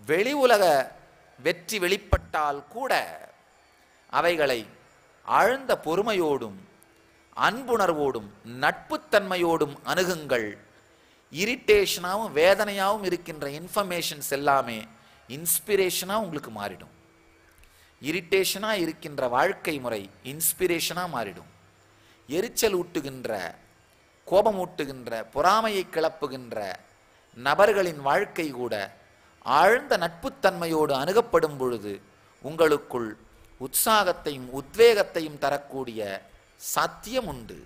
வெளி உலக வெற்றி வெளிப்பட்டால் கூட அவைகளை ஆழ்ந்த பொறுமையோடும் அன்புணர்வோடும் நட்புத்தன்மையோடும் அணுகுங்கள் இரிட்டேஷனாகவும் வேதனையாகவும் இருக்கின்ற இன்ஃபர்மேஷன்ஸ் எல்லாமே இன்ஸ்பிரேஷனாக உங்களுக்கு மாறிடும் இரிட்டேஷனாக இருக்கின்ற வாழ்க்கை முறை இன்ஸ்பிரேஷனாக மாறிடும் எரிச்சல் ஊட்டுகின்ற கோபமூட்டுகின்ற பொறாமையை கிளப்புகின்ற நபர்களின் வாழ்க்கை கூட ஆழ்ந்த நட்புத்தன்மையோடு அணுகப்படும் பொழுது உங்களுக்குள் உற்சாகத்தையும் உத்வேகத்தையும் தரக்கூடிய சாத்தியம் உண்டு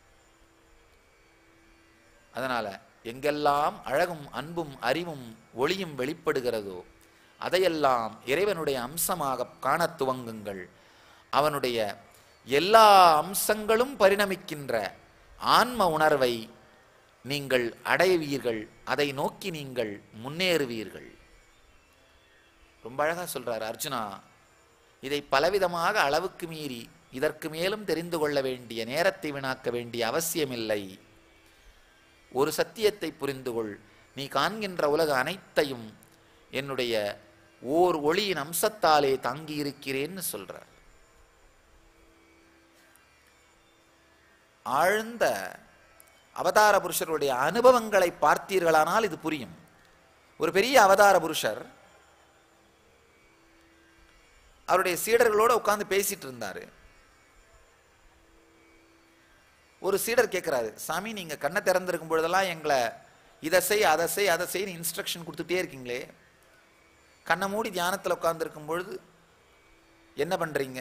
அதனால எங்கெல்லாம் அழகும் அன்பும் அறிவும் ஒளியும் வெளிப்படுகிறதோ அதையெல்லாம் இறைவனுடைய அம்சமாக காணத் துவங்குங்கள் அவனுடைய எல்லா அம்சங்களும் பரிணமிக்கின்ற ஆன்ம உணர்வை நீங்கள் அடைவீர்கள் அதை நோக்கி நீங்கள் முன்னேறுவீர்கள் ரொம்ப அழகா சொல்றார் அர்ஜுனா இதை பலவிதமாக அளவுக்கு மீறி இதற்கு மேலும் தெரிந்து கொள்ள வேண்டிய நேரத்தை வீணாக்க வேண்டிய அவசியமில்லை ஒரு சத்தியத்தை புரிந்து கொள் நீ காண்கின்ற உலக அனைத்தையும் என்னுடைய ஓர் ஒளியின் அம்சத்தாலே தாங்கி இருக்கிறேன்னு சொல்றார் ஆழ்ந்த அவதார புருஷருடைய அனுபவங்களை பார்த்தீர்களானால் இது புரியும் ஒரு பெரிய அவதார புருஷர் அவருடைய சீடர்களோட உட்கார்ந்து பேசிட்டு இருந்தாரு ஒரு சீடர் கேட்குறாரு சாமி நீங்க கண்ணை திறந்திருக்கும் பொழுதெல்லாம் எங்களை இதை செய் அதை செய் அதை செய்யு இன்ஸ்ட்ரக்ஷன் கொடுத்துட்டே இருக்கீங்களே கண்ணை மூடி தியானத்தில் உட்கார்ந்துருக்கும் பொழுது என்ன பண்றீங்க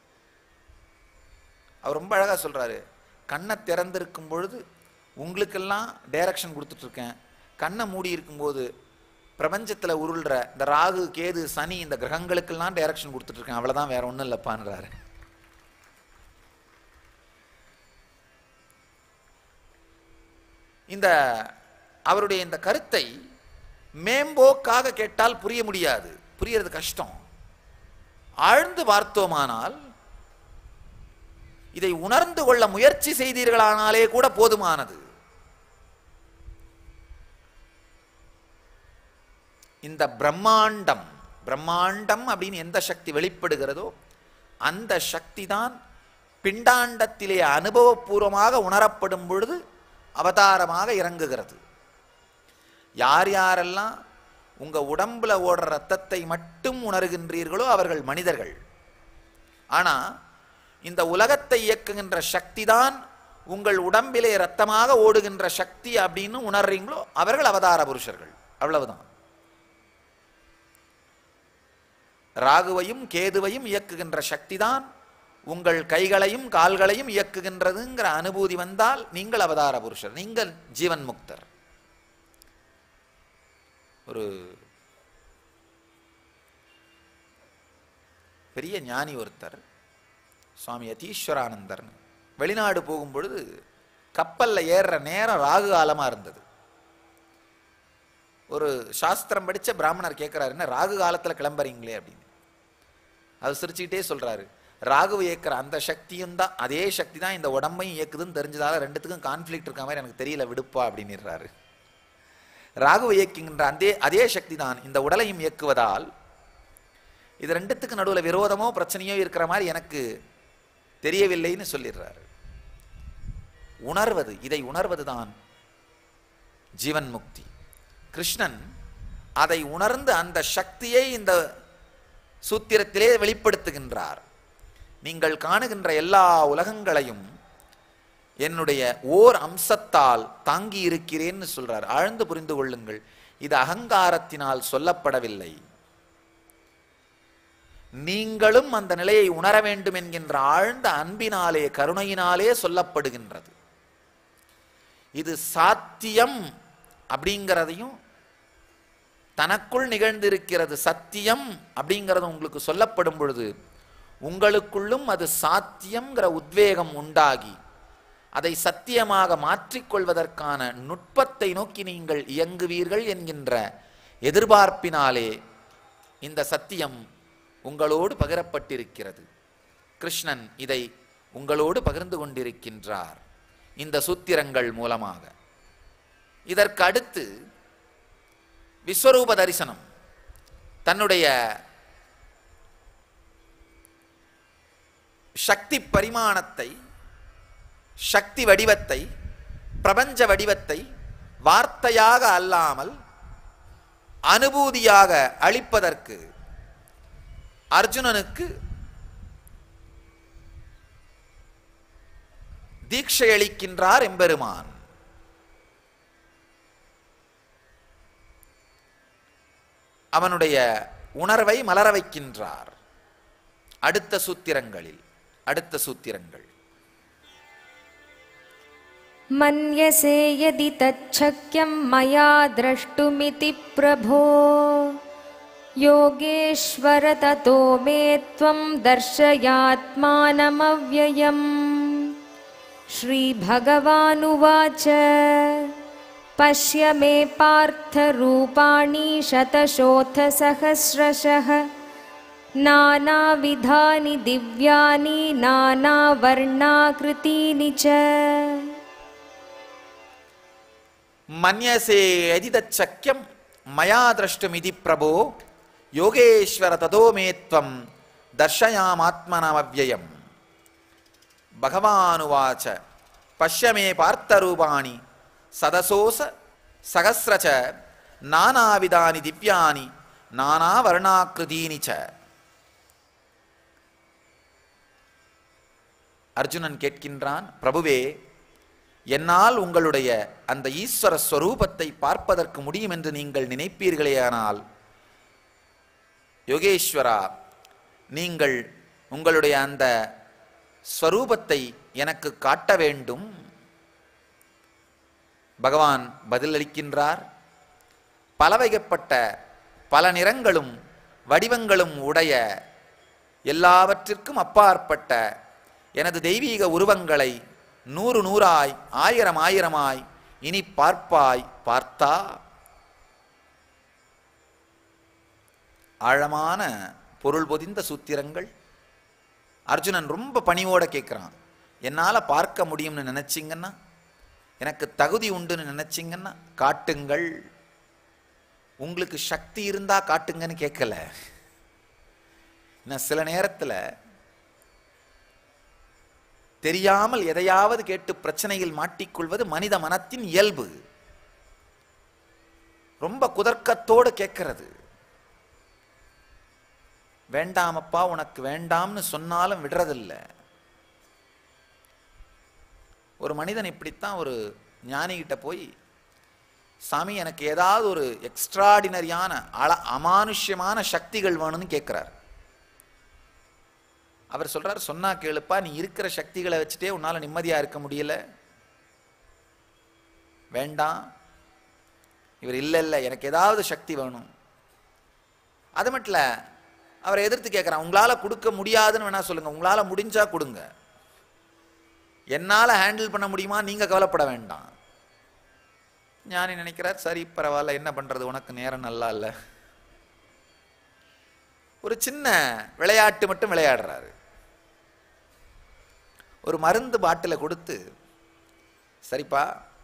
அவர் ரொம்ப அழகா சொல்றாரு கண்ணை திறந்திருக்கும் பொழுது உங்களுக்கெல்லாம் டைரக்ஷன் கொடுத்துட்டு இருக்கேன் கண்ணை மூடி இருக்கும்போது பிரபஞ்சத்துல உருள்ற இந்த ராகு கேது சனி இந்த கிரகங்களுக்கெல்லாம் டைரக்ஷன் கொடுத்துட்டு இருக்கேன் அவ்வளவுதான் வேற ஒண்ணும் இல்லப்பான்றாரு இந்த அவருடைய இந்த கருத்தை மேம்போக்காக கேட்டால் புரிய முடியாது புரியறது கஷ்டம் ஆழ்ந்து பார்த்தோமானால் இதை உணர்ந்து கொள்ள முயற்சி செய்தீர்களானாலே கூட போதுமானது இந்த பிரம்மாண்டம் பிரம்மாண்டம் அப்படின்னு எந்த சக்தி வெளிப்படுகிறதோ அந்த சக்தி தான் பிண்டாண்டத்திலே அனுபவபூர்வமாக உணரப்படும் பொழுது அவதாரமாக இறங்குகிறது யார் யாரெல்லாம் உங்க உடம்புல ஓடுற ரத்தத்தை மட்டும் உணர்கின்றீர்களோ அவர்கள் மனிதர்கள் ஆனா இந்த உலகத்தை இயக்குகின்ற சக்தி தான் உங்கள் உடம்பிலே ரத்தமாக ஓடுகின்ற சக்தி அப்படின்னு உணர்றீங்களோ அவர்கள் அவதார புருஷர்கள் அவ்வளவுதான் ராகுவையும் கேதுவையும் இயக்குகின்ற சக்தி தான் உங்கள் கைகளையும் கால்களையும் இயக்குகின்றதுங்கிற அனுபூதி வந்தால் நீங்கள் அவதார புருஷர் நீங்கள் ஜீவன் முக்தர் ஒரு பெரிய ஞானி ஒருத்தர் சுவாமி யதீஸ்வரானந்தர்னு வெளிநாடு போகும் பொழுது கப்பல்ல ஏறுற நேரம் ராகு காலமா இருந்தது ஒரு சாஸ்திரம் படிச்ச பிராமணர் கேட்கிறாரு என்ன ராகு காலத்துல கிளம்புறீங்களே அப்படின்னு அது சிரிச்சுக்கிட்டே சொல்றாரு ராகுவை இயக்குற அந்த சக்தியும் தான் அதே சக்தி தான் இந்த உடம்பையும் இயக்குதுன்னு தெரிஞ்சதால ரெண்டுத்துக்கும் கான்ஃப்ளிக்ட் இருக்க மாதிரி எனக்கு தெரியல விடுப்பா அப்படின்னுறாரு ராகுவை இயக்குகின்ற அதே அதே சக்தி தான் இந்த உடலையும் இயக்குவதால் இது ரெண்டுத்துக்கு நடுவில் விரோதமோ பிரச்சனையோ இருக்கிற மாதிரி எனக்கு தெரியவில்லைன்னு சொல்லிடுறாரு உணர்வது இதை உணர்வது தான் ஜீவன் முக்தி கிருஷ்ணன் அதை உணர்ந்து அந்த சக்தியை இந்த சூத்திரத்திலே வெளிப்படுத்துகின்றார் நீங்கள் காணுகின்ற எல்லா உலகங்களையும் என்னுடைய ஓர் அம்சத்தால் தாங்கி இருக்கிறேன்னு சொல்றார் ஆழ்ந்து புரிந்து கொள்ளுங்கள் இது அகங்காரத்தினால் சொல்லப்படவில்லை நீங்களும் அந்த நிலையை உணர வேண்டும் என்கின்ற ஆழ்ந்த அன்பினாலே கருணையினாலே சொல்லப்படுகின்றது இது சாத்தியம் அப்படிங்கிறதையும் தனக்குள் நிகழ்ந்திருக்கிறது சத்தியம் அப்படிங்கிறது உங்களுக்கு சொல்லப்படும் பொழுது உங்களுக்குள்ளும் அது சாத்தியம்ங்கிற உத்வேகம் உண்டாகி அதை சத்தியமாக மாற்றிக்கொள்வதற்கான நுட்பத்தை நோக்கி நீங்கள் இயங்குவீர்கள் என்கின்ற எதிர்பார்ப்பினாலே இந்த சத்தியம் உங்களோடு பகிரப்பட்டிருக்கிறது கிருஷ்ணன் இதை உங்களோடு பகிர்ந்து கொண்டிருக்கின்றார் இந்த சூத்திரங்கள் மூலமாக இதற்கு அடுத்து விஸ்வரூப தரிசனம் தன்னுடைய சக்தி பரிமாணத்தை சக்தி வடிவத்தை பிரபஞ்ச வடிவத்தை வார்த்தையாக அல்லாமல் அனுபூதியாக அளிப்பதற்கு அர்ஜுனனுக்கு தீட்சை அளிக்கின்றார் எம்பெருமான் அவனுடைய உணர்வை மலர வைக்கின்றார் அடுத்த சூத்திரங்களில் அடுத்த சூத்திரங்கள் मन्यसे यदि तच्छक्यं मया द्रष्टुमिति प्रभो योगेश्वर ततो मे त्वं दर्शयात्मानमव्ययम् श्रीभगवानुवाच पश्य मे पार्थरूपाणि शतशोथसहस्रशः नानाविधानि दिव्यानि नानावर्णाकृतीनि च மன்யசே எதிதச்சக்கியம் மயா திரஷ்டுமிதி பிரபோ யோகேஸ்வர ததோமேத்வம் தர்ஷயாமாத்மனமவ்யயம் பகவானுவாச்ச பஷ்யமே பார்த்தரூபாணி சதசோச சகசிரச்ச நானாவிதானி திவ்யானி நானாவர்ணாக்கிருதீனி ச அர்ஜுனன் கேட்கின்றான் பிரபுவே என்னால் உங்களுடைய அந்த ஈஸ்வர ஸ்வரூபத்தை பார்ப்பதற்கு முடியும் என்று நீங்கள் நினைப்பீர்களேயானால் யோகேஸ்வரா நீங்கள் உங்களுடைய அந்த ஸ்வரூபத்தை எனக்கு காட்ட வேண்டும் பகவான் பதிலளிக்கின்றார் பலவகைப்பட்ட பல நிறங்களும் வடிவங்களும் உடைய எல்லாவற்றிற்கும் அப்பாற்பட்ட எனது தெய்வீக உருவங்களை நூறு நூறாய் ஆயிரம் ஆயிரமாய் இனி பார்ப்பாய் பார்த்தா ஆழமான பொருள் பொதிந்த சூத்திரங்கள் அர்ஜுனன் ரொம்ப பணிவோட கேட்குறான் என்னால் பார்க்க முடியும்னு நினைச்சிங்கன்னா எனக்கு தகுதி உண்டுன்னு நினைச்சிங்கன்னா காட்டுங்கள் உங்களுக்கு சக்தி இருந்தா காட்டுங்கன்னு கேட்கல இன்னும் சில நேரத்தில் தெரியாமல் எதையாவது கேட்டு பிரச்சனையில் மாட்டிக்கொள்வது மனித மனத்தின் இயல்பு ரொம்ப குதர்க்கத்தோடு கேட்கிறது வேண்டாமப்பா உனக்கு வேண்டாம்னு சொன்னாலும் விடுறதில்ல ஒரு மனிதன் இப்படித்தான் ஒரு ஞானிகிட்ட போய் சாமி எனக்கு ஏதாவது ஒரு எக்ஸ்ட்ராடினரியான அல அமானுஷ்யமான சக்திகள் வேணும்னு கேட்குறார் அவர் சொல்றார் சொன்னா கேளுப்பா நீ இருக்கிற சக்திகளை வச்சுட்டே உன்னால நிம்மதியா இருக்க முடியல வேண்டாம் இவர் இல்லை இல்லை எனக்கு ஏதாவது சக்தி வேணும் அது மட்டும் இல்ல அவரை எதிர்த்து கேட்குறான் உங்களால கொடுக்க முடியாதுன்னு வேணா சொல்லுங்க உங்களால முடிஞ்சா கொடுங்க என்னால ஹேண்டில் பண்ண முடியுமா நீங்க கவலைப்பட வேண்டாம் ஞானி நினைக்கிறார் சரி பரவாயில்ல என்ன பண்றது உனக்கு நேரம் நல்லா இல்லை ஒரு சின்ன விளையாட்டு மட்டும் விளையாடுறாரு ஒரு மருந்து பாட்டிலை கொடுத்து சரிப்பா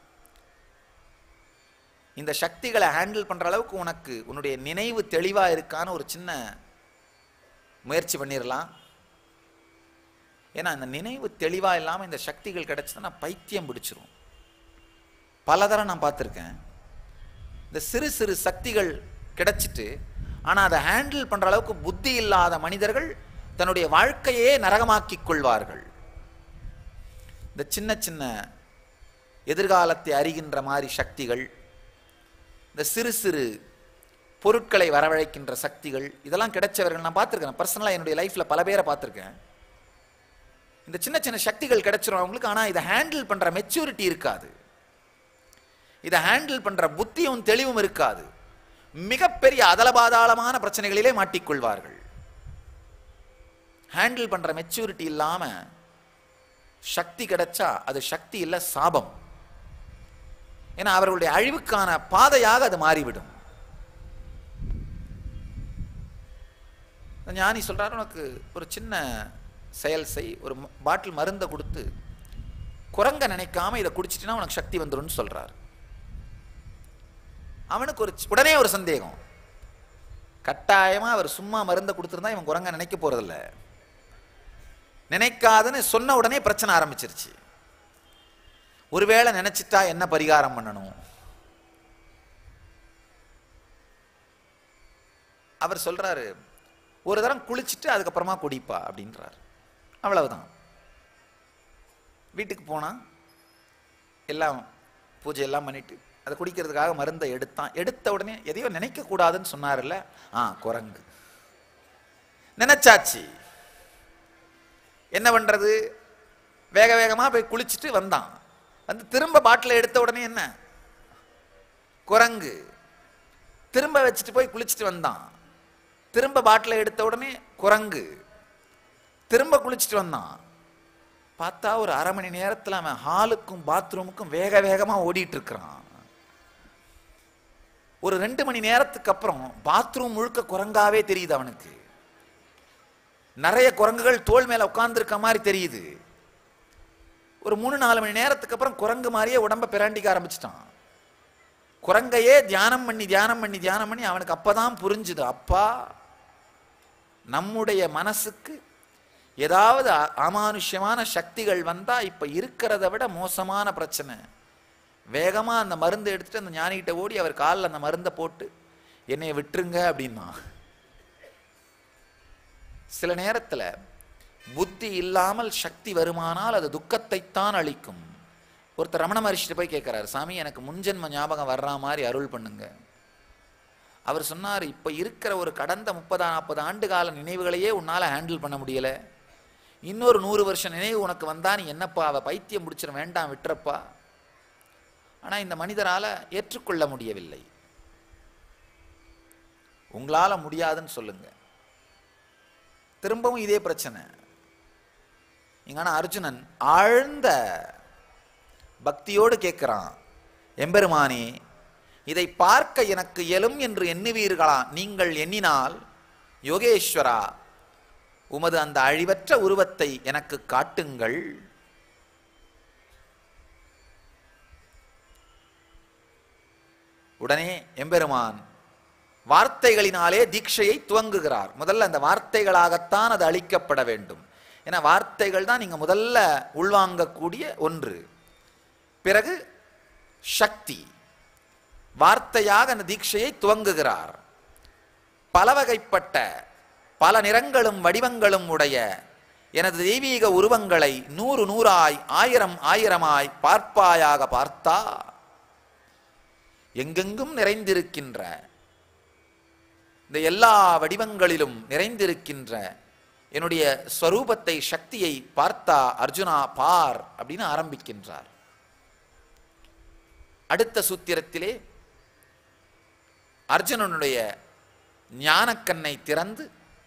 இந்த சக்திகளை ஹேண்டில் பண்ற அளவுக்கு உனக்கு உன்னுடைய நினைவு தெளிவா இருக்கான்னு ஒரு சின்ன முயற்சி பண்ணிடலாம் ஏன்னா இந்த நினைவு தெளிவா இல்லாம இந்த சக்திகள் கிடைச்சதுன்னா பைத்தியம் பிடிச்சிரும் பலதரம் நான் பார்த்துருக்கேன் இந்த சிறு சிறு சக்திகள் கிடைச்சிட்டு ஆனா அதை ஹேண்டில் பண்ற அளவுக்கு புத்தி இல்லாத மனிதர்கள் தன்னுடைய வாழ்க்கையே நரகமாக்கிக் கொள்வார்கள் இந்த சின்ன சின்ன எதிர்காலத்தை அறிகின்ற மாதிரி சக்திகள் இந்த சிறு சிறு பொருட்களை வரவழைக்கின்ற சக்திகள் இதெல்லாம் கிடைச்சவர்கள் நான் பார்த்துருக்கேன் பர்சனலாக என்னுடைய லைஃப்பில் பல பேரை பார்த்துருக்கேன் இந்த சின்ன சின்ன சக்திகள் கிடைச்சிரும் அவங்களுக்கு ஆனால் இதை ஹேண்டில் பண்ணுற மெச்சூரிட்டி இருக்காது இதை ஹேண்டில் பண்ணுற புத்தியும் தெளிவும் இருக்காது மிகப்பெரிய அதலபாதாளமான பிரச்சனைகளிலே மாட்டிக்கொள்வார்கள் ஹேண்டில் பண்ணுற மெச்சூரிட்டி இல்லாமல் சக்தி கிடைச்சா அது சக்தி இல்லை சாபம் ஏன்னா அவர்களுடைய அழிவுக்கான பாதையாக அது மாறிவிடும் ஞானி சொல்றாரு உனக்கு ஒரு சின்ன செயல் செய் ஒரு பாட்டில் மருந்தை கொடுத்து குரங்க நினைக்காம இதை குடிச்சிட்டினா உனக்கு சக்தி வந்துரும்னு சொல்றாரு அவனுக்கு ஒரு சி- உடனே ஒரு சந்தேகம் கட்டாயமா அவர் சும்மா மருந்தை கொடுத்துருந்தா இவன் குரங்க நினைக்க போறதில்ல நினைக்காதுன்னு சொன்ன உடனே பிரச்சனை ஆரம்பிச்சிருச்சு ஒருவேளை நினைச்சிட்டா என்ன பரிகாரம் பண்ணணும் அவர் சொல்றாரு ஒரு தரம் குளிச்சுட்டு அதுக்கப்புறமா குடிப்பா அப்படின்றார் அவ்வளவுதான் வீட்டுக்கு போனா எல்லாம் பூஜை எல்லாம் பண்ணிட்டு அதை குடிக்கிறதுக்காக மருந்தை எடுத்தான் எடுத்த உடனே எதையோ நினைக்க கூடாதுன்னு சொன்னார்ல ஆ குரங்கு நினைச்சாச்சு என்ன பண்றது வேக வேகமா போய் குளிச்சுட்டு வந்தான் வந்து திரும்ப பாட்டில் எடுத்த உடனே என்ன குரங்கு திரும்ப வச்சுட்டு போய் குளிச்சுட்டு வந்தான் திரும்ப பாட்டில் எடுத்த உடனே குரங்கு திரும்ப குளிச்சுட்டு வந்தான் பார்த்தா ஒரு அரை மணி நேரத்தில் அவன் ஹாலுக்கும் பாத்ரூமுக்கும் வேக வேகமாக ஓடிட்டு இருக்கிறான் ஒரு ரெண்டு மணி நேரத்துக்கு அப்புறம் பாத்ரூம் முழுக்க குரங்காவே தெரியுது அவனுக்கு நிறைய குரங்குகள் தோல் மேல உட்கார்ந்துருக்க மாதிரி தெரியுது ஒரு மூணு நாலு மணி நேரத்துக்கு அப்புறம் குரங்கு மாதிரியே உடம்ப பிராண்டிக்க ஆரம்பிச்சிட்டான் குரங்கையே தியானம் பண்ணி தியானம் பண்ணி தியானம் பண்ணி அவனுக்கு அப்பதான் புரிஞ்சுது அப்பா நம்முடைய மனசுக்கு ஏதாவது அ- அமானுஷ்யமான சக்திகள் வந்தா இப்ப இருக்கிறத விட மோசமான பிரச்சனை வேகமா அந்த மருந்து எடுத்துட்டு அந்த ஞானிகிட்ட ஓடி அவர் காலில் அந்த மருந்தை போட்டு என்னைய விட்டுருங்க அப்படின்னா சில நேரத்துல புத்தி இல்லாமல் சக்தி வருமானால் அது துக்கத்தைத்தான் அளிக்கும் ஒருத்தர் ரமண மகர்ஷிட்ட போய் கேட்கிறாரு சாமி எனக்கு முன்ஜென்ம ஞாபகம் வர்ற மாதிரி அருள் பண்ணுங்க அவர் சொன்னார் இப்ப இருக்கிற ஒரு கடந்த முப்பது நாற்பது ஆண்டு கால நினைவுகளையே உன்னால ஹேண்டில் பண்ண முடியல இன்னொரு நூறு வருஷம் நினைவு உனக்கு வந்தா நீ என்னப்பா அவ பைத்தியம் முடிச்சிட வேண்டாம் விட்டுறப்பா ஆனா இந்த மனிதரால ஏற்றுக்கொள்ள முடியவில்லை உங்களால முடியாதுன்னு சொல்லுங்க திரும்பவும் இதே பிரச்சனை இங்க ஆனா அர்ஜுனன் ஆழ்ந்த பக்தியோடு கேட்கிறான் எம்பெருமானே இதை பார்க்க எனக்கு இயலும் என்று எண்ணுவீர்களா நீங்கள் எண்ணினால் யோகேஸ்வரா உமது அந்த அழிவற்ற உருவத்தை எனக்கு காட்டுங்கள் உடனே எம்பெருமான் வார்த்தைகளினாலே தீட்சையை துவங்குகிறார் முதல்ல அந்த வார்த்தைகளாகத்தான் அது அளிக்கப்பட வேண்டும் ஏன்னா வார்த்தைகள் தான் நீங்க முதல்ல உள்வாங்கக்கூடிய ஒன்று பிறகு சக்தி வார்த்தையாக அந்த தீட்சையை துவங்குகிறார் பலவகைப்பட்ட பல நிறங்களும் வடிவங்களும் உடைய எனது தெய்வீக உருவங்களை நூறு நூறாய் ஆயிரம் ஆயிரமாய் பார்ப்பாயாக பார்த்தா எங்கெங்கும் நிறைந்திருக்கின்ற இந்த எல்லா வடிவங்களிலும் நிறைந்திருக்கின்ற என்னுடைய ஸ்வரூபத்தை சக்தியை பார்த்தா அர்ஜுனா பார் அப்படின்னு ஆரம்பிக்கின்றார் அடுத்த சூத்திரத்திலே அர்ஜுனனுடைய ஞானக்கண்ணை திறந்து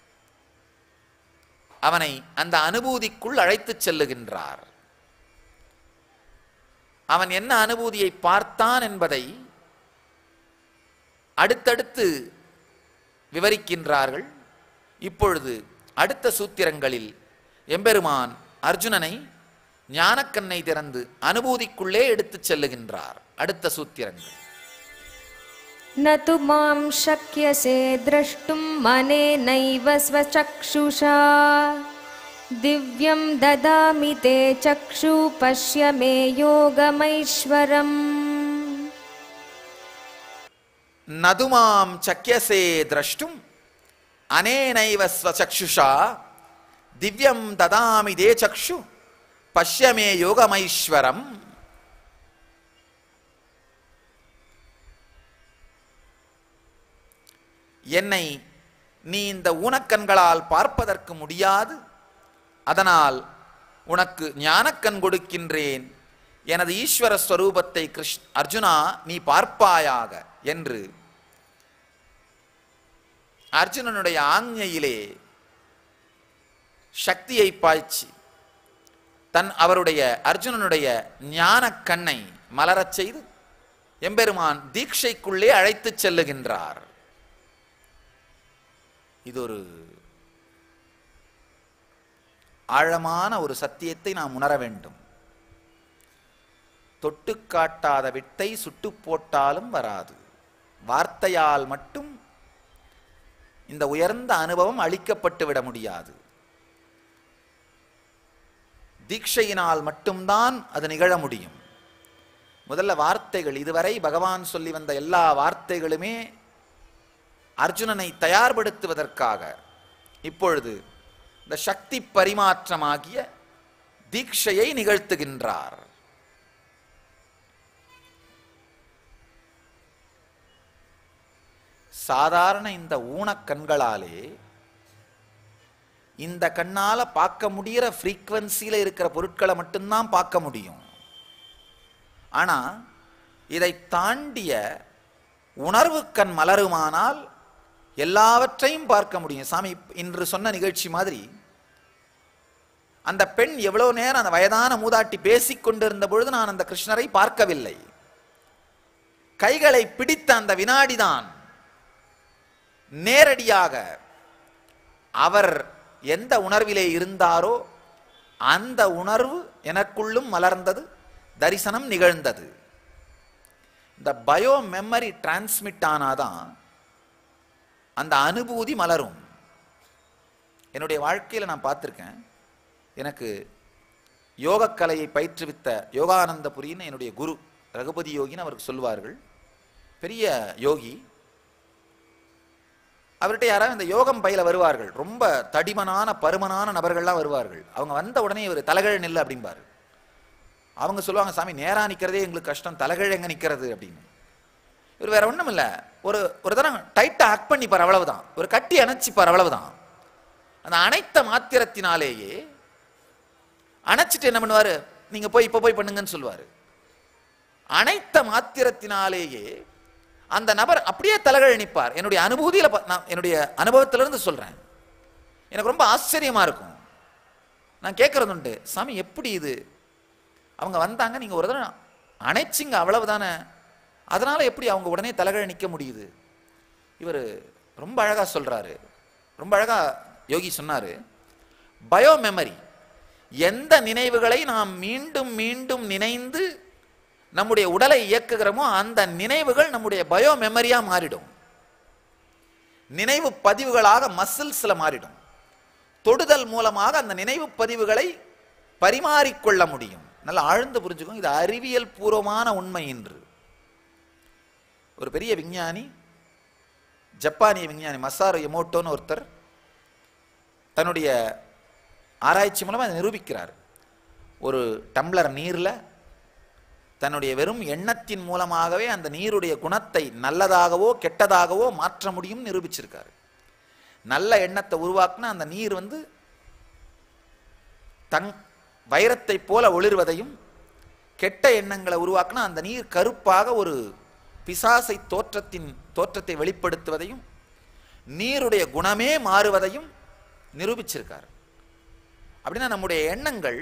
அவனை அந்த அனுபூதிக்குள் அழைத்துச் செல்லுகின்றார் அவன் என்ன அனுபூதியை பார்த்தான் என்பதை அடுத்தடுத்து விவரிக்கின்றார்கள் இப்பொழுது அடுத்த சூத்திரங்களில் எம்பெருமான் அர்ஜுனனை ஞானக்கண்ணை திறந்து அனுபூதிக்குள்ளே எடுத்துச் செல்லுகின்றார் அடுத்த சூத்திரங்கள் न तु मां शक्यसे द्रष्टुं मनेनैव स्वचक्षुषा दिव्यं ददामि ते चक्षु पश्य मे योगमैश्वरम् நதுமாம் சக்கியசே திரஷ்டும் அனேனைவ ஸ்வசக்ஷுஷா திவ்யம் ததாமி தே சக்ஷு பஷ்யமே யோகமைஸ்வரம் என்னை நீ இந்த ஊனக்கண்களால் பார்ப்பதற்கு முடியாது அதனால் உனக்கு ஞானக்கண் கொடுக்கின்றேன் எனது ஈஸ்வர ஸ்வரூபத்தை கிருஷ் அர்ஜுனா நீ பார்ப்பாயாக என்று அர்ஜுனனுடைய ஆஞ்ஞையிலே சக்தியை பாய்ச்சி தன் அவருடைய அர்ஜுனனுடைய ஞான கண்ணை மலரச் செய்து எம்பெருமான் தீட்சைக்குள்ளே அழைத்துச் செல்லுகின்றார் இது ஒரு ஆழமான ஒரு சத்தியத்தை நாம் உணர வேண்டும் தொட்டு காட்டாத வித்தை சுட்டு போட்டாலும் வராது வார்த்தையால் மட்டும் இந்த உயர்ந்த அனுபவம் அளிக்கப்பட்டு விட முடியாது தீட்சையினால் மட்டும்தான் அது நிகழ முடியும் முதல்ல வார்த்தைகள் இதுவரை பகவான் சொல்லி வந்த எல்லா வார்த்தைகளுமே அர்ஜுனனை தயார்படுத்துவதற்காக இப்பொழுது இந்த சக்தி பரிமாற்றமாகிய தீட்சையை நிகழ்த்துகின்றார் சாதாரண இந்த ஊனக்கண்களாலே இந்த கண்ணால பார்க்க முடிகிற ஃப்ரீக்வன்சியில் இருக்கிற பொருட்களை மட்டும்தான் பார்க்க முடியும் ஆனா இதை தாண்டிய உணர்வு கண் மலருமானால் எல்லாவற்றையும் பார்க்க முடியும் சாமி இன்று சொன்ன நிகழ்ச்சி மாதிரி அந்த பெண் எவ்வளவு நேரம் அந்த வயதான மூதாட்டி பேசிக் கொண்டிருந்த பொழுது நான் அந்த கிருஷ்ணரை பார்க்கவில்லை கைகளை பிடித்த அந்த வினாடிதான் நேரடியாக அவர் எந்த உணர்விலே இருந்தாரோ அந்த உணர்வு எனக்குள்ளும் மலர்ந்தது தரிசனம் நிகழ்ந்தது இந்த பயோ மெமரி டிரான்ஸ்மிட் ஆனாதான் அந்த அனுபூதி மலரும் என்னுடைய வாழ்க்கையில் நான் பார்த்துருக்கேன் எனக்கு யோகக்கலையை பயிற்றுவித்த யோகானந்தபுரின்னு என்னுடைய குரு ரகுபதி யோகின்னு அவருக்கு சொல்லுவார்கள் பெரிய யோகி அவர்கிட்ட யாராவது இந்த யோகம் பயில வருவார்கள் ரொம்ப தடிமனான பருமனான நபர்கள்லாம் வருவார்கள் அவங்க வந்த உடனே இவர் தலைகழ நில்லு அப்படிம்பாரு அவங்க சொல்லுவாங்க சாமி நேரா நிற்கிறதே எங்களுக்கு கஷ்டம் தலைகழ எங்க நிற்கிறது அப்படின்னு இவர் வேற ஒண்ணும் இல்ல ஒரு ஒரு தரம் டைட்டா ஹக் பண்ணிப்பார் அவ்வளவுதான் ஒரு கட்டி அணைச்சிப்பார் அவ்வளவுதான் அந்த அனைத்த மாத்திரத்தினாலேயே அணைச்சிட்டு என்ன பண்ணுவாரு நீங்க போய் இப்ப போய் பண்ணுங்கன்னு சொல்லுவாரு அனைத்த மாத்திரத்தினாலேயே அந்த நபர் அப்படியே தலைகள் நிற்பார் என்னுடைய அனுபூதியில பா- நான் என்னுடைய அனுபவத்திலிருந்து சொல்றேன் எனக்கு ரொம்ப ஆச்சரியமா இருக்கும் நான் கேட்கறது உண்டு சாமி எப்படி இது அவங்க வந்தாங்க நீங்க ஒரு தடவை அணைச்சிங்க அவ்வளவுதானே அதனால எப்படி அவங்க உடனே தலைகழ நிக்க முடியுது இவர் ரொம்ப அழகா சொல்றாரு ரொம்ப அழகா யோகி சொன்னாரு பயோ மெமரி எந்த நினைவுகளை நாம் மீண்டும் மீண்டும் நினைந்து நம்முடைய உடலை இயக்குகிறோமோ அந்த நினைவுகள் நம்முடைய பயோ மெமரியா மாறிடும் நினைவு பதிவுகளாக மசில்ஸ்ல மாறிடும் தொடுதல் மூலமாக அந்த நினைவு பதிவுகளை பரிமாறிக்கொள்ள முடியும் நல்லா ஆழ்ந்து புரிஞ்சுக்கோங்க இது அறிவியல் பூர்வமான உண்மை என்று ஒரு பெரிய விஞ்ஞானி ஜப்பானிய விஞ்ஞானி மசாரு எமோட்டோன்னு ஒருத்தர் தன்னுடைய ஆராய்ச்சி மூலமா அதை நிரூபிக்கிறார் ஒரு டம்ளர் நீர்ல தன்னுடைய வெறும் எண்ணத்தின் மூலமாகவே அந்த நீருடைய குணத்தை நல்லதாகவோ கெட்டதாகவோ மாற்ற முடியும் நிரூபிச்சிருக்காரு நல்ல எண்ணத்தை உருவாக்குனா அந்த நீர் வந்து தங் வைரத்தை போல ஒளிர்வதையும் கெட்ட எண்ணங்களை உருவாக்குனா அந்த நீர் கருப்பாக ஒரு பிசாசை தோற்றத்தின் தோற்றத்தை வெளிப்படுத்துவதையும் நீருடைய குணமே மாறுவதையும் நிரூபிச்சிருக்கார் அப்படின்னா நம்முடைய எண்ணங்கள்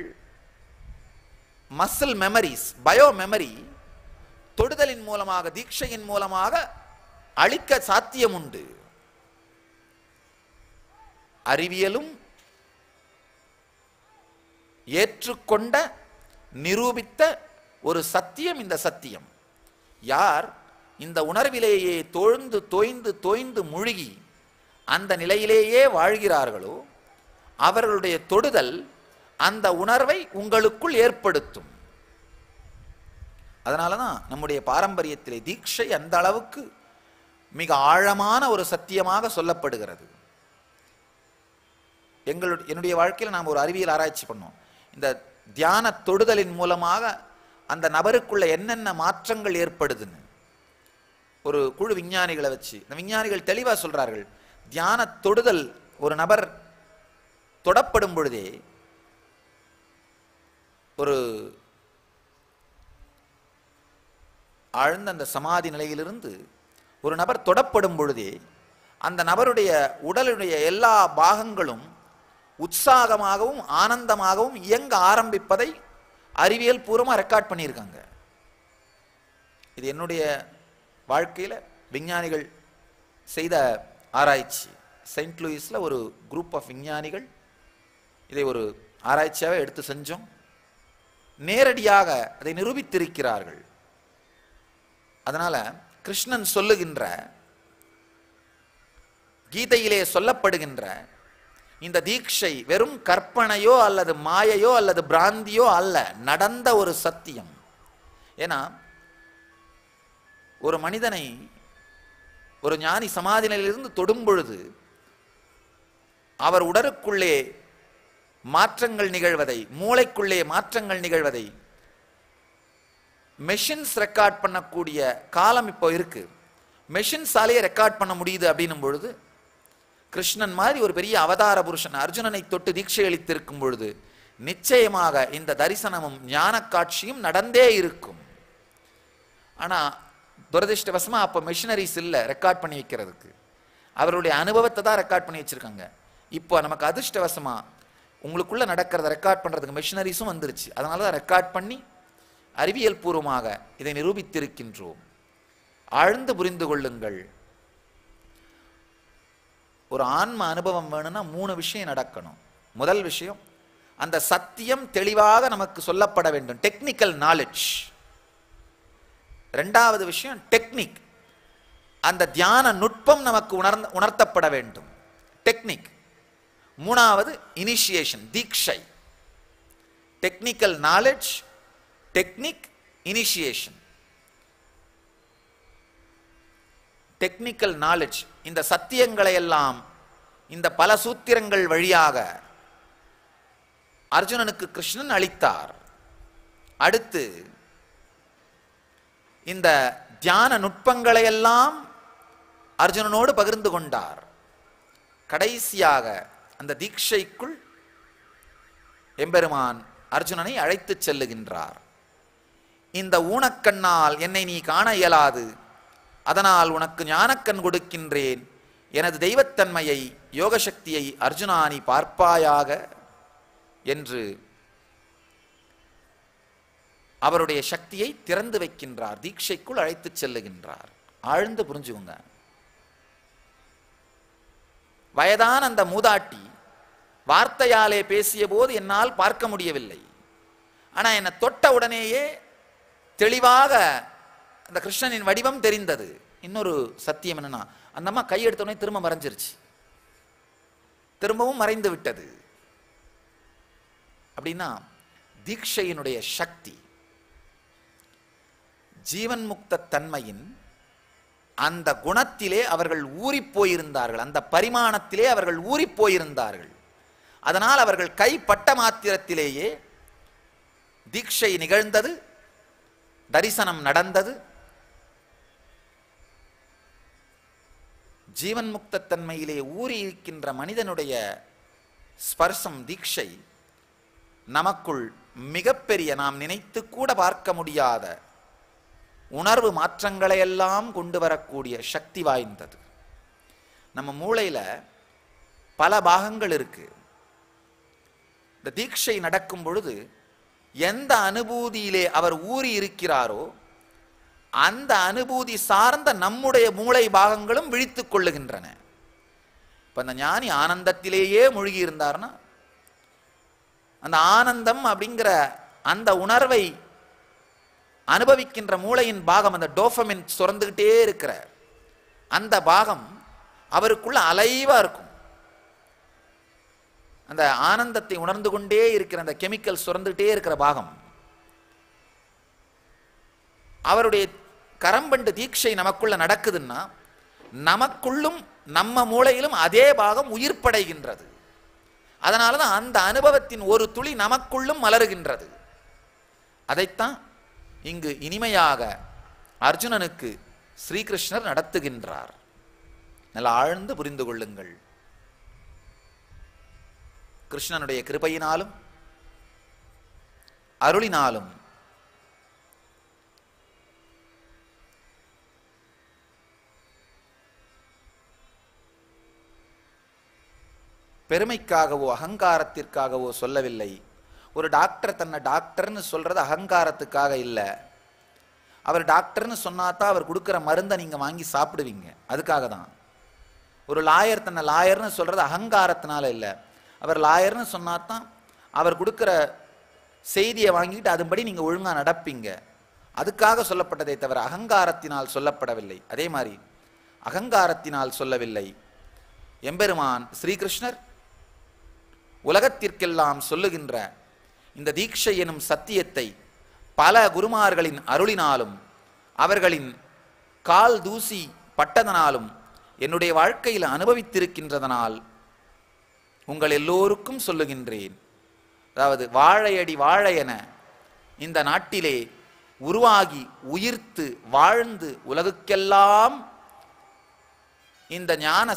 மசில் மெமரிஸ் பயோ மெமரி தொடுதலின் மூலமாக தீட்சையின் மூலமாக அழிக்க சாத்தியம் உண்டு அறிவியலும் ஏற்றுக்கொண்ட நிரூபித்த ஒரு சத்தியம் இந்த சத்தியம் யார் இந்த உணர்விலேயே தோழ்ந்து தோய்ந்து தோய்ந்து முழுகி அந்த நிலையிலேயே வாழ்கிறார்களோ அவர்களுடைய தொடுதல் அந்த உணர்வை உங்களுக்குள் ஏற்படுத்தும் அதனால தான் நம்முடைய பாரம்பரியத்திலே தீட்சை அந்த அளவுக்கு மிக ஆழமான ஒரு சத்தியமாக சொல்லப்படுகிறது எங்களுடைய என்னுடைய வாழ்க்கையில் நாம் ஒரு அறிவியல் ஆராய்ச்சி பண்ணோம் இந்த தியான தொடுதலின் மூலமாக அந்த நபருக்குள்ள என்னென்ன மாற்றங்கள் ஏற்படுதுன்னு ஒரு குழு விஞ்ஞானிகளை வச்சு இந்த விஞ்ஞானிகள் தெளிவா சொல்றார்கள் தியான தொடுதல் ஒரு நபர் தொடப்படும் பொழுதே ஒரு ஆழ்ந்த அந்த சமாதி நிலையிலிருந்து ஒரு நபர் தொடப்படும் பொழுதே அந்த நபருடைய உடலுடைய எல்லா பாகங்களும் உற்சாகமாகவும் ஆனந்தமாகவும் இயங்க ஆரம்பிப்பதை அறிவியல் பூர்வமாக ரெக்கார்ட் பண்ணியிருக்காங்க இது என்னுடைய வாழ்க்கையில் விஞ்ஞானிகள் செய்த ஆராய்ச்சி செயின்ட் லூயிஸில் ஒரு குரூப் ஆஃப் விஞ்ஞானிகள் இதை ஒரு ஆராய்ச்சியாகவே எடுத்து செஞ்சோம் நேரடியாக அதை நிரூபித்திருக்கிறார்கள் அதனால கிருஷ்ணன் சொல்லுகின்ற கீதையிலே சொல்லப்படுகின்ற இந்த தீட்சை வெறும் கற்பனையோ அல்லது மாயையோ அல்லது பிராந்தியோ அல்ல நடந்த ஒரு சத்தியம் ஏன்னா ஒரு மனிதனை ஒரு ஞானி சமாதி நிலையிலிருந்து தொடும் பொழுது அவர் உடலுக்குள்ளே மாற்றங்கள் நிகழ்வதை மூளைக்குள்ளே மாற்றங்கள் நிகழ்வதை மெஷின்ஸ் ரெக்கார்ட் பண்ணக்கூடிய காலம் இப்போ இருக்கு மெஷின்ஸாலே ரெக்கார்ட் பண்ண முடியுது அப்படின்னும் பொழுது கிருஷ்ணன் மாதிரி ஒரு பெரிய அவதார புருஷன் அர்ஜுனனை தொட்டு தீட்சை அளித்திருக்கும் பொழுது நிச்சயமாக இந்த தரிசனமும் ஞான காட்சியும் நடந்தே இருக்கும் ஆனா துரதிருஷ்டவசமா அப்போ மிஷினரிஸ் இல்லை ரெக்கார்ட் பண்ணி வைக்கிறதுக்கு அவருடைய அனுபவத்தை தான் ரெக்கார்ட் பண்ணி வச்சிருக்காங்க இப்போ நமக்கு அதிர்ஷ்டவசமா உங்களுக்குள்ள நடக்கிறத ரெக்கார்ட் பண்றதுக்கு மிஷினரிஸும் வந்துருச்சு அதனால தான் ரெக்கார்ட் பண்ணி அறிவியல் பூர்வமாக இதை நிரூபித்திருக்கின்றோம் ஆழ்ந்து புரிந்து கொள்ளுங்கள் ஒரு ஆன்ம அனுபவம் வேணும்னா மூணு விஷயம் நடக்கணும் முதல் விஷயம் அந்த சத்தியம் தெளிவாக நமக்கு சொல்லப்பட வேண்டும் டெக்னிக்கல் நாலேஜ் ரெண்டாவது விஷயம் டெக்னிக் அந்த தியான நுட்பம் நமக்கு உணர்ந்த உணர்த்தப்பட வேண்டும் டெக்னிக் மூணாவது இனிஷியேஷன் தீக்ஷை technical knowledge technique initiation technical knowledge இந்த சத்தியங்களை எல்லாம் இந்த பல சூத்திரங்கள் வழியாக அர்ஜுனனுக்கு கிருஷ்ணன் அளித்தார் அடுத்து இந்த தியான நுட்பங்களை எல்லாம் அர்ஜுனனோடு பகிர்ந்து கொண்டார் கடைசியாக அந்த தீட்சைக்குள் எம்பெருமான் அர்ஜுனனை அழைத்துச் செல்லுகின்றார் இந்த ஊனக்கண்ணால் என்னை நீ காண இயலாது அதனால் உனக்கு ஞானக்கண் கொடுக்கின்றேன் எனது தெய்வத்தன்மையை யோகசக்தியை அர்ஜுனா நீ பார்ப்பாயாக என்று அவருடைய சக்தியை திறந்து வைக்கின்றார் தீட்சைக்குள் அழைத்துச் செல்லுகின்றார் ஆழ்ந்து புரிஞ்சுக்குங்க வயதான அந்த மூதாட்டி வார்த்தையாலே பேசிய போது என்னால் பார்க்க முடியவில்லை ஆனா என்னை தொட்ட உடனேயே தெளிவாக அந்த கிருஷ்ணனின் வடிவம் தெரிந்தது இன்னொரு சத்தியம் என்னன்னா அந்த அம்மா கை எடுத்த உடனே திரும்ப மறைஞ்சிருச்சு திரும்பவும் மறைந்து விட்டது அப்படின்னா தீட்சையினுடைய சக்தி ஜீவன் முக்த தன்மையின் அந்த குணத்திலே அவர்கள் ஊறிப் போயிருந்தார்கள் அந்த பரிமாணத்திலே அவர்கள் ஊறிப் போயிருந்தார்கள் அதனால் அவர்கள் கைப்பட்ட மாத்திரத்திலேயே தீட்சை நிகழ்ந்தது தரிசனம் நடந்தது ஜீவன் முக்த தன்மையிலே ஊறி இருக்கின்ற மனிதனுடைய ஸ்பர்சம் தீட்சை நமக்குள் மிகப்பெரிய நாம் நினைத்து கூட பார்க்க முடியாத உணர்வு மாற்றங்களையெல்லாம் கொண்டு வரக்கூடிய சக்தி வாய்ந்தது நம்ம மூளையில பல பாகங்கள் இருக்கு இந்த தீட்சை நடக்கும் பொழுது எந்த அனுபூதியிலே அவர் ஊறி இருக்கிறாரோ அந்த அனுபூதி சார்ந்த நம்முடைய மூளை பாகங்களும் விழித்துக் கொள்ளுகின்றன இப்ப அந்த ஞானி ஆனந்தத்திலேயே மூழ்கி இருந்தார்னா அந்த ஆனந்தம் அப்படிங்கிற அந்த உணர்வை அனுபவிக்கின்ற மூளையின் பாகம் அந்த டோஃபமின் சுரந்துகிட்டே இருக்கிற அந்த பாகம் அவருக்குள்ள அலைவா இருக்கும் அந்த ஆனந்தத்தை உணர்ந்து கொண்டே இருக்கிற அந்த கெமிக்கல் சுரந்துகிட்டே இருக்கிற பாகம் அவருடைய கரம்பண்டு தீட்சை நமக்குள்ள நடக்குதுன்னா நமக்குள்ளும் நம்ம மூளையிலும் அதே பாகம் உயிர்ப்படைகின்றது அதனால தான் அந்த அனுபவத்தின் ஒரு துளி நமக்குள்ளும் மலருகின்றது அதைத்தான் இங்கு இனிமையாக அர்ஜுனனுக்கு ஸ்ரீகிருஷ்ணர் நடத்துகின்றார் நல்லா ஆழ்ந்து புரிந்து கொள்ளுங்கள் கிருஷ்ணனுடைய கிருபையினாலும் அருளினாலும் பெருமைக்காகவோ அகங்காரத்திற்காகவோ சொல்லவில்லை ஒரு டாக்டர் தன்னை டாக்டர்னு சொல்றது அகங்காரத்துக்காக இல்லை அவர் டாக்டர்னு சொன்னாதான் அவர் கொடுக்குற மருந்தை நீங்க வாங்கி சாப்பிடுவீங்க அதுக்காக தான் ஒரு லாயர் தன்னை லாயர்னு சொல்றது அகங்காரத்தினால இல்லை அவர் லாயர்னு சொன்னாதான் அவர் கொடுக்குற செய்தியை வாங்கிட்டு அதுபடி நீங்க ஒழுங்கா நடப்பீங்க அதுக்காக சொல்லப்பட்டதே தவிர அகங்காரத்தினால் சொல்லப்படவில்லை அதே மாதிரி அகங்காரத்தினால் சொல்லவில்லை எம்பெருமான் ஸ்ரீகிருஷ்ணர் உலகத்திற்கெல்லாம் சொல்லுகின்ற இந்த தீட்சை எனும் சத்தியத்தை பல குருமார்களின் அருளினாலும் அவர்களின் கால் தூசி பட்டதனாலும் என்னுடைய வாழ்க்கையில் அனுபவித்திருக்கின்றதனால் உங்கள் எல்லோருக்கும் சொல்லுகின்றேன் அதாவது வாழையடி வாழையென இந்த நாட்டிலே உருவாகி உயிர்த்து வாழ்ந்து உலகுக்கெல்லாம் இந்த ஞான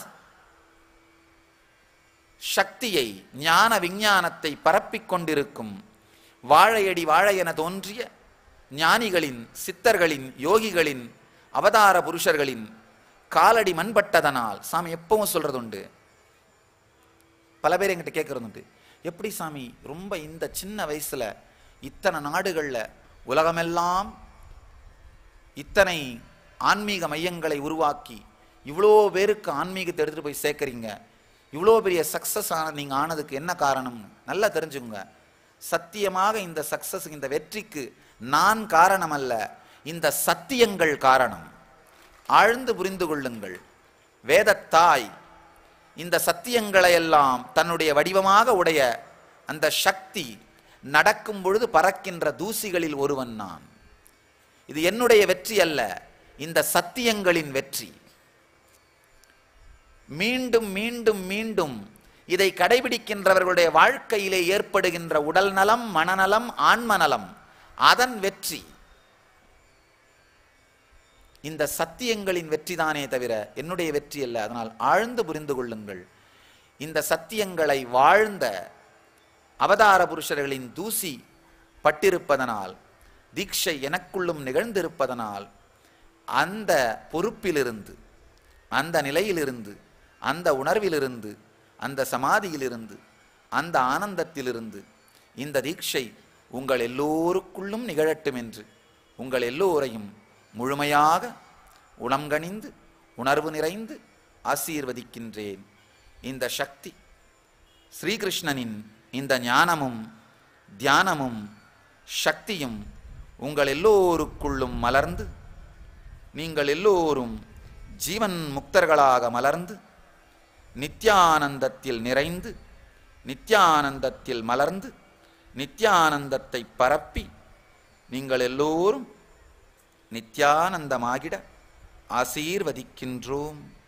சக்தியை ஞான விஞ்ஞானத்தை பரப்பிக் கொண்டிருக்கும் வாழையடி வாழையென தோன்றிய ஞானிகளின் சித்தர்களின் யோகிகளின் அவதார புருஷர்களின் காலடி மண்பட்டதனால் சாமி எப்பவும் சொல்றது உண்டு பல பேர் என்கிட்ட கேட்கறது உண்டு எப்படி சாமி ரொம்ப இந்த சின்ன வயசுல இத்தனை நாடுகள்ல உலகமெல்லாம் இத்தனை ஆன்மீக மையங்களை உருவாக்கி இவ்வளோ பேருக்கு ஆன்மீகத்தை எடுத்துட்டு போய் சேர்க்கறீங்க இவ்வளோ பெரிய சக்சஸ் ஆன நீங்க ஆனதுக்கு என்ன காரணம்னு நல்லா தெரிஞ்சுக்கோங்க சத்தியமாக இந்த சக்சஸ் இந்த வெற்றிக்கு நான் காரணம் அல்ல இந்த சத்தியங்கள் காரணம் ஆழ்ந்து புரிந்து கொள்ளுங்கள் வேதத்தாய் இந்த சத்தியங்களை எல்லாம் தன்னுடைய வடிவமாக உடைய அந்த சக்தி நடக்கும் பொழுது பறக்கின்ற தூசிகளில் ஒருவன் நான் இது என்னுடைய வெற்றி அல்ல இந்த சத்தியங்களின் வெற்றி மீண்டும் மீண்டும் மீண்டும் இதை கடைபிடிக்கின்றவர்களுடைய வாழ்க்கையிலே ஏற்படுகின்ற உடல் நலம் மனநலம் ஆன்ம நலம் அதன் வெற்றி இந்த சத்தியங்களின் வெற்றிதானே தவிர என்னுடைய வெற்றி அல்ல அதனால் ஆழ்ந்து புரிந்து கொள்ளுங்கள் இந்த சத்தியங்களை வாழ்ந்த அவதார புருஷர்களின் தூசி பட்டிருப்பதனால் தீட்சை எனக்குள்ளும் நிகழ்ந்திருப்பதனால் அந்த பொறுப்பிலிருந்து அந்த நிலையிலிருந்து அந்த உணர்விலிருந்து அந்த சமாதியிலிருந்து அந்த ஆனந்தத்திலிருந்து இந்த தீட்சை உங்கள் எல்லோருக்குள்ளும் நிகழட்டும் என்று உங்கள் எல்லோரையும் முழுமையாக உளங்கணிந்து உணர்வு நிறைந்து ஆசீர்வதிக்கின்றேன் இந்த சக்தி ஸ்ரீகிருஷ்ணனின் இந்த ஞானமும் தியானமும் சக்தியும் உங்கள் எல்லோருக்குள்ளும் மலர்ந்து நீங்கள் எல்லோரும் ஜீவன் முக்தர்களாக மலர்ந்து நித்யானந்தத்தில் நிறைந்து நித்யானந்தத்தில் மலர்ந்து நித்யானந்தத்தை பரப்பி நீங்கள் எல்லோரும் நித்யானந்தமாகிட ஆசீர்வதிக்கின்றோம்